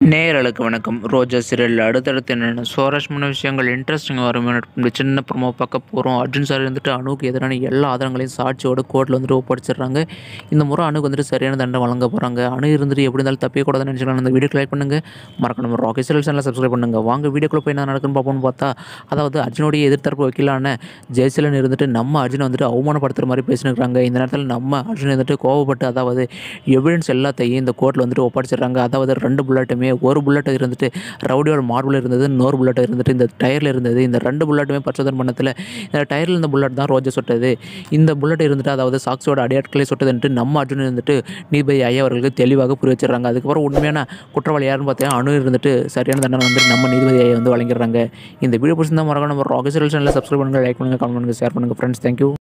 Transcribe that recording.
நேயர்களுக்கு வணக்கம் ரோஜா சீரியல் அடுத்தடுத்து என்னென்ன சுவாரஸ்யமான விஷயங்கள் இன்ட்ரெஸ்டிங் வரும் இந்த சின்ன ப்ரோமோ பார்க்க போகிறோம் அர்ஜுன் சார் வந்துட்டு அணுக்கு எதிரான எல்லா ஆதாரங்களையும் சாட்சியோட கோர்ட்டில் வந்துட்டு ஒப்படைச்சிடுறாங்க இந்த முறை அணுக்கு வந்துட்டு சரியான தண்டனை வழங்க போகிறாங்க அணு இருந்துட்டு எப்படி இருந்தாலும் தப்பிக்கூடாதுன்னு நினச்சிக்கலாம் அந்த வீடியோ லைக் பண்ணுங்கள் மறக்கணும் ராக்கி சீரியல் சேனலை சப்ஸ்கிரைப் பண்ணுங்கள் வாங்க வீடியோக்குள்ளே போய் என்ன நடக்குன்னு பார்ப்போம்னு பார்த்தா அதாவது அர்ஜுனுடைய எதிர்த்தரப்பு வக்கீலான ஜெயசீலன் இருந்துட்டு நம்ம அர்ஜுனை வந்துட்டு அவமானப்படுத்துகிற மாதிரி பேசினுக்கிறாங்க இந்த நேரத்தில் நம்ம அர்ஜுன் வந்துட்டு கோவப்பட்டு அதாவது எவிடன்ஸ் எல்லாத்தையும் இந்த கோர்ட்டில் வந்துட்டு ஒப்படைச்சிடுறாங்க அதாவது ரெண்டு புல்லட்டுமே ஒரு புல்லட் இருந்துட்டு ரவுடியோட மார்பிள் இருந்தது இன்னொரு புல்லட் இருந்துட்டு இந்த டயரில் இருந்தது இந்த ரெண்டு புல்லட்டுமே பரிசோதனை பண்ணத்தில் இந்த டயரில் இருந்த புல்லட் தான் ரோஜா சுட்டது இந்த புல்லட் இருந்துட்டு அதாவது சாக்ஸோட அடியாட்களே சுட்டதுன்ட்டு நம்ம அர்ஜுன் இருந்துட்டு நீதிபதி ஐயா அவர்களுக்கு தெளிவாக புரிய வச்சிடுறாங்க அதுக்கப்புறம் உண்மையான குற்றவாளி யாருன்னு பார்த்தீங்கன்னா அணு இருந்துட்டு சரியான தண்டனை வந்துட்டு நம்ம நீதிபதி ஐயா வந்து வழங்கிடுறாங்க இந்த வீடியோ பிடிச்சிருந்தா மறக்காம நம்ம ராக்கெட் சேனலில் சப்ஸ்கிரைப் பண்ணுங்கள் லைக் பண்ணுங்கள் கமெண்ட் பண்ணுங்கள் ஷேர் பண்ணுங்கள் ஃப்ரெண்ட்ஸ் தேங்க்யூ